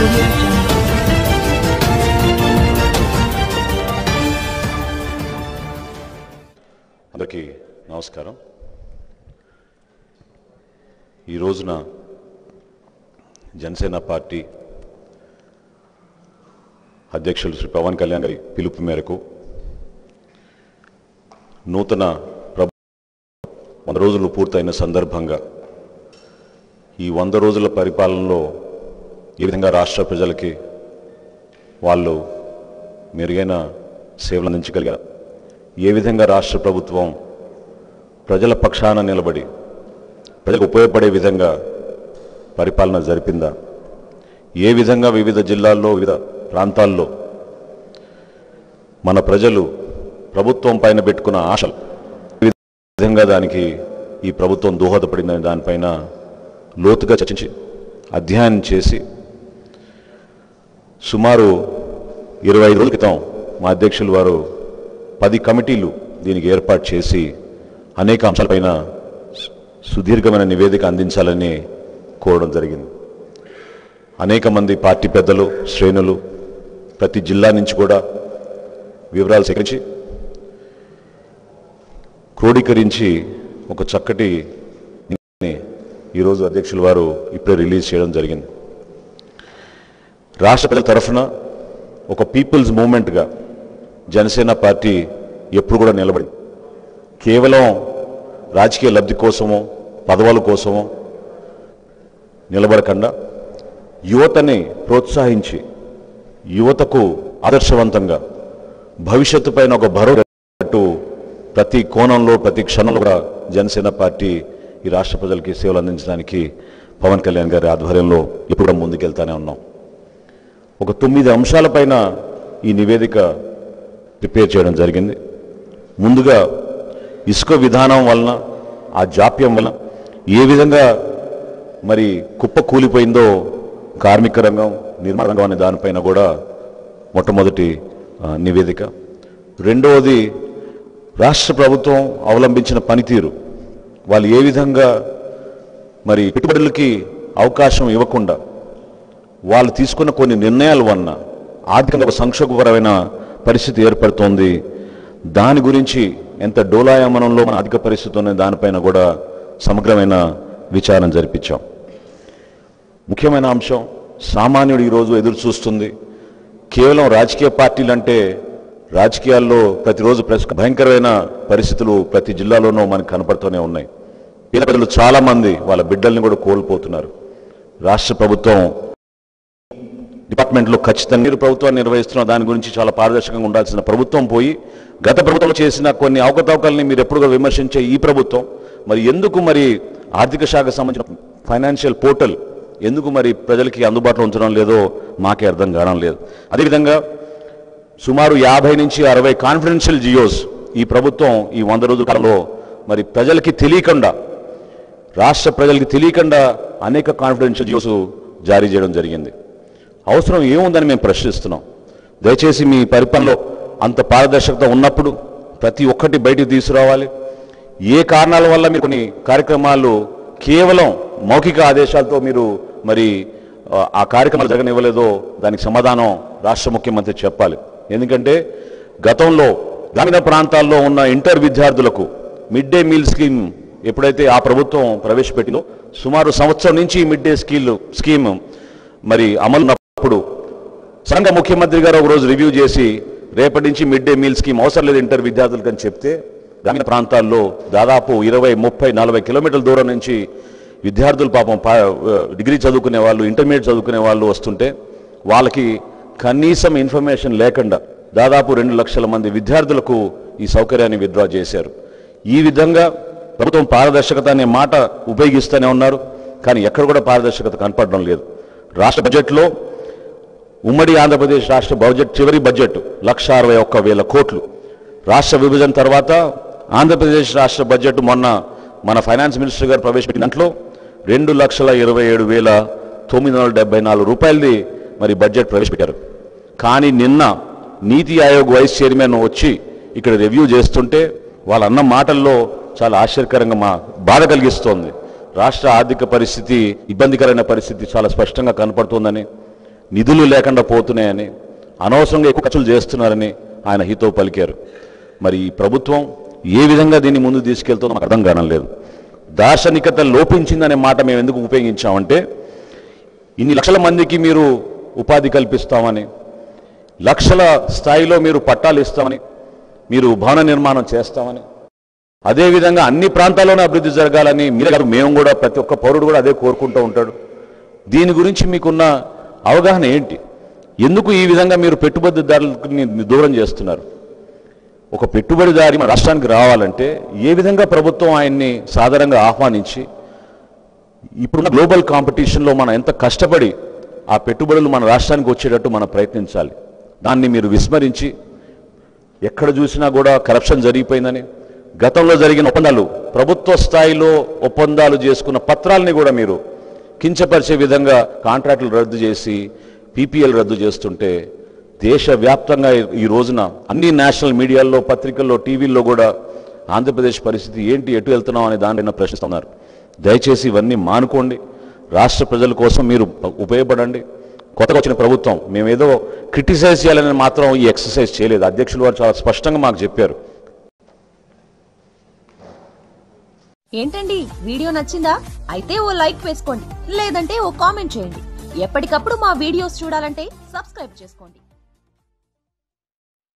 audio jungle. అందరికీ నమస్కారం ఈ రోజున జనసేన పార్టీ అధ్యక్షులు శ్రీ పవన్ కళ్యాణ్ గారి పిలుపు మేరకు నూతన ప్రభు వంద రోజులు పూర్తయిన సందర్భంగా ఈ వంద రోజుల పరిపాలనలో ఏ విధంగా రాష్ట్ర ప్రజలకి వాళ్ళు మెరుగైన సేవలు అందించగలిగారు ఏ విధంగా రాష్ట్ర ప్రభుత్వం ప్రజల పక్షాన నిలబడి ప్రజలకు ఉపయోగపడే విధంగా పరిపాలన జరిపిందా ఏ విధంగా వివిధ జిల్లాల్లో వివిధ ప్రాంతాల్లో మన ప్రజలు ప్రభుత్వం పైన పెట్టుకున్న ఆశలు ఏ విధంగా దానికి ఈ ప్రభుత్వం దోహదపడిందని దానిపైన లోతుగా చర్చించి అధ్యయనం చేసి సుమారు ఇరవై ఐదు రోజుల క్రితం మా అధ్యక్షులు వారు పది కమిటీలు దీనికి ఏర్పాటు చేసి అనేక అంశాలపైన సు- సుదీర్ఘమైన నివేదిక అందించాలని కోరడం జరిగింది అనేక మంది పార్టీ పెద్దలు శ్రేణులు ప్రతి జిల్లా నుంచి కూడా వివరాలు సేకరించి క్రోడీకరించి ఒక చక్కటి ని ఈరోజు అధ్యక్షుల వారు ఇప్పుడే రిలీజ్ చేయడం జరిగింది రాష్ట్ర ప్రజల తరఫున ఒక పీపుల్స్ మూమెంట్గా జనసేన పార్టీ ఎప్పుడు కూడా నిలబడి కేవలం రాజకీయ లబ్ధి కోసమో పదవుల కోసమో నిలబడకుండా యువతని ప్రోత్సహించి యువతకు ఆదర్శవంతంగా భవిష్యత్తు పైన ఒక భరోసా ప్రతి కోణంలో ప్రతి క్షణంలో కూడా జనసేన పార్టీ ఈ రాష్ట్ర ప్రజలకి సేవలు అందించడానికి పవన్ కళ్యాణ్ గారి ఆధ్వర్యంలో ఎప్పుడు కూడా ముందుకెళ్తానే ఉన్నాం ఒక తొమ్మిది అంశాలపైన ఈ నివేదిక ప్రిపేర్ చేయడం జరిగింది ముందుగా ఇసుక విధానం వలన ఆ జాప్యం వలన ఏ విధంగా మరి కుప్ప కూలిపోయిందో కార్మిక రంగం నిర్మాణ రంగం అనే దానిపైన కూడా మొట్టమొదటి ఆ, నివేదిక రెండవది రాష్ట్ర ప్రభుత్వం అవలంబించిన పనితీరు వాళ్ళు ఏ విధంగా మరి పెట్టుబడులకి అవకాశం ఇవ్వకుండా వాళ్ళు తీసుకున్న కొన్ని నిర్ణయాల వలన ఆర్థికంగా ఒక సంక్షోభపరమైన పరిస్థితి ఏర్పడుతోంది దాని గురించి ఎంత డోలాయమనంలో మన అధిక పరిస్థితి ఉన్న దానిపైన కూడా సమగ్రమైన విచారణ జరిపించాం ముఖ్యమైన అంశం సామాన్యుడు ఈరోజు ఎదురు చూస్తుంది కేవలం రాజకీయ పార్టీలు అంటే రాజకీయాల్లో ప్రతిరోజు ప్రస్- భయంకరమైన పరిస్థితులు ప్రతి జిల్లాలోనూ మనకు కనపడుతూనే ఉన్నాయి పేద ప్రజలు చాలా మంది వాళ్ళ బిడ్డల్ని కూడా కోల్పోతున్నారు రాష్ట్ర ప్రభుత్వం డిపార్ట్మెంట్లో ఖచ్చితంగా మీరు ప్రభుత్వాన్ని నిర్వహిస్తున్న దాని గురించి చాలా పారదర్శకంగా ఉండాల్సిన ప్రభుత్వం పోయి గత ప్రభుత్వం చేసిన కొన్ని అవకతవకల్ని మీరు ఎప్పుడు కూడా విమర్శించే ఈ ప్రభుత్వం మరి ఎందుకు మరి ఆర్థిక శాఖ సంబంధించిన ఫైనాన్షియల్ పోర్టల్ ఎందుకు మరి ప్రజలకి అందుబాటులో ఉంచడం లేదో మాకే అర్థం కావడం లేదు అదేవిధంగా సుమారు యాభై నుంచి అరవై కాన్ఫిడెన్షియల్ జియోస్ ఈ ప్రభుత్వం ఈ వంద రోజుల కాలంలో మరి ప్రజలకి తెలియకుండా రాష్ట్ర ప్రజలకి తెలియకుండా అనేక కాన్ఫిడెన్షియల్ జియోస్ జారీ చేయడం జరిగింది అవసరం ఏముందని మేము ప్రశ్నిస్తున్నాం దయచేసి మీ పరిపాలనలో అంత పారదర్శకత ఉన్నప్పుడు ప్రతి ఒక్కటి బయటికి తీసుకురావాలి ఏ కారణాల వల్ల మీరు కొన్ని కార్యక్రమాలు కేవలం మౌఖిక ఆదేశాలతో మీరు మరి ఆ, ఆ కార్యక్రమాలు జరగనివ్వలేదో దానికి సమాధానం రాష్ట్ర ముఖ్యమంత్రి చెప్పాలి ఎందుకంటే గతంలో గ్రామీణ ప్రాంతాల్లో ఉన్న ఇంటర్ విద్యార్థులకు మిడ్ డే మీల్ స్కీమ్ ఎప్పుడైతే ఆ ప్రభుత్వం ప్రవేశపెట్టిందో సుమారు సంవత్సరం నుంచి ఈ మిడ్ డే స్కీల్ స్కీమ్ మరి అమలు ఉన్నప్పుడు సంఘ ముఖ్యమంత్రి గారు ఒక రోజు రివ్యూ చేసి రేపటి నుంచి మిడ్ డే మీల్ స్కీమ్ అవసరం లేదు ఇంటర్ విద్యార్థులకు అని చెప్తే గ్రామీణ ప్రాంతాల్లో దాదాపు ఇరవై ముప్పై నలభై కిలోమీటర్ల దూరం నుంచి విద్యార్థులు పాపం పా డిగ్రీ చదువుకునే వాళ్ళు ఇంటర్మీడియట్ చదువుకునే వాళ్ళు వస్తుంటే వాళ్ళకి కనీసం ఇన్ఫర్మేషన్ లేకుండా దాదాపు రెండు లక్షల మంది విద్యార్థులకు ఈ సౌకర్యాన్ని విత్డ్రా చేశారు ఈ విధంగా ప్రభుత్వం పారదర్శకత అనే మాట ఉపయోగిస్తూనే ఉన్నారు కానీ ఎక్కడ కూడా పారదర్శకత కనపడడం లేదు రాష్ట్ర బడ్జెట్లో ఉమ్మడి ఆంధ్రప్రదేశ్ రాష్ట్ర బడ్జెట్ చివరి బడ్జెట్ లక్ష అరవై ఒక్క వేల కోట్లు రాష్ట్ర విభజన తర్వాత ఆంధ్రప్రదేశ్ రాష్ట్ర బడ్జెట్ మొన్న మన ఫైనాన్స్ మినిస్టర్ గారు ప్రవేశపెట్టిన దాంట్లో రెండు లక్షల ఇరవై ఏడు వేల తొమ్మిది వందల డెబ్బై నాలుగు రూపాయలది మరి బడ్జెట్ ప్రవేశపెట్టారు కానీ నిన్న నీతి ఆయోగ్ వైస్ చైర్మన్ వచ్చి ఇక్కడ రివ్యూ చేస్తుంటే వాళ్ళ అన్న మాటల్లో చాలా ఆశ్చర్యకరంగా మా బాధ కలిగిస్తోంది రాష్ట్ర ఆర్థిక పరిస్థితి ఇబ్బందికరమైన పరిస్థితి చాలా స్పష్టంగా కనపడుతోందని నిధులు లేకుండా పోతున్నాయని అనవసరంగా ఎక్కువ ఖర్చులు చేస్తున్నారని ఆయన హితో పలికారు మరి ఈ ప్రభుత్వం ఏ విధంగా దీన్ని ముందు తీసుకెళ్తుందో మాకు అర్థం కావడం లేదు దార్శనికత లోపించిందనే మాట మేము ఎందుకు ఉపయోగించామంటే ఇన్ని లక్షల మందికి మీరు ఉపాధి కల్పిస్తామని లక్షల స్థాయిలో మీరు పట్టాలు ఇస్తామని మీరు భవన నిర్మాణం చేస్తామని అదేవిధంగా అన్ని ప్రాంతాల్లోనే అభివృద్ధి జరగాలని మీరే కాదు మేము కూడా ప్రతి ఒక్క పౌరుడు కూడా అదే కోరుకుంటూ ఉంటాడు దీని గురించి మీకున్న అవగాహన ఏంటి ఎందుకు ఈ విధంగా మీరు పెట్టుబడిదారులని దూరం చేస్తున్నారు ఒక పెట్టుబడిదారి మన రాష్ట్రానికి రావాలంటే ఏ విధంగా ప్రభుత్వం ఆయన్ని సాధారణంగా ఆహ్వానించి ఇప్పుడున్న గ్లోబల్ కాంపిటీషన్లో మనం ఎంత కష్టపడి ఆ పెట్టుబడులు మన రాష్ట్రానికి వచ్చేటట్టు మనం ప్రయత్నించాలి దాన్ని మీరు విస్మరించి ఎక్కడ చూసినా కూడా కరప్షన్ జరిగిపోయిందని గతంలో జరిగిన ఒప్పందాలు ప్రభుత్వ స్థాయిలో ఒప్పందాలు చేసుకున్న పత్రాలని కూడా మీరు కించపరిచే విధంగా కాంట్రాక్టులు రద్దు చేసి పీపీఎల్ రద్దు చేస్తుంటే దేశవ్యాప్తంగా ఈ- ఈ రోజున అన్ని నేషనల్ మీడియాల్లో పత్రికల్లో టీవీల్లో కూడా ఆంధ్రప్రదేశ్ పరిస్థితి ఏంటి ఎటు వెళ్తున్నాం అనే దానిపైన ప్రశ్నిస్తున్నారు దయచేసి ఇవన్నీ మానుకోండి రాష్ట్ర ప్రజల కోసం మీరు ఉపయోగపడండి కొత్తగా వచ్చిన ప్రభుత్వం మేమేదో క్రిటిసైజ్ చేయాలని మాత్రం ఈ ఎక్సర్సైజ్ చేయలేదు అధ్యక్షులు వారు చాలా స్పష్టంగా మాకు చెప్పారు ఏంటండి వీడియో నచ్చిందా అయితే ఓ లైక్ వేసుకోండి లేదంటే ఓ కామెంట్ చేయండి ఎప్పటికప్పుడు మా వీడియోస్ చూడాలంటే సబ్స్క్రైబ్ చేసుకోండి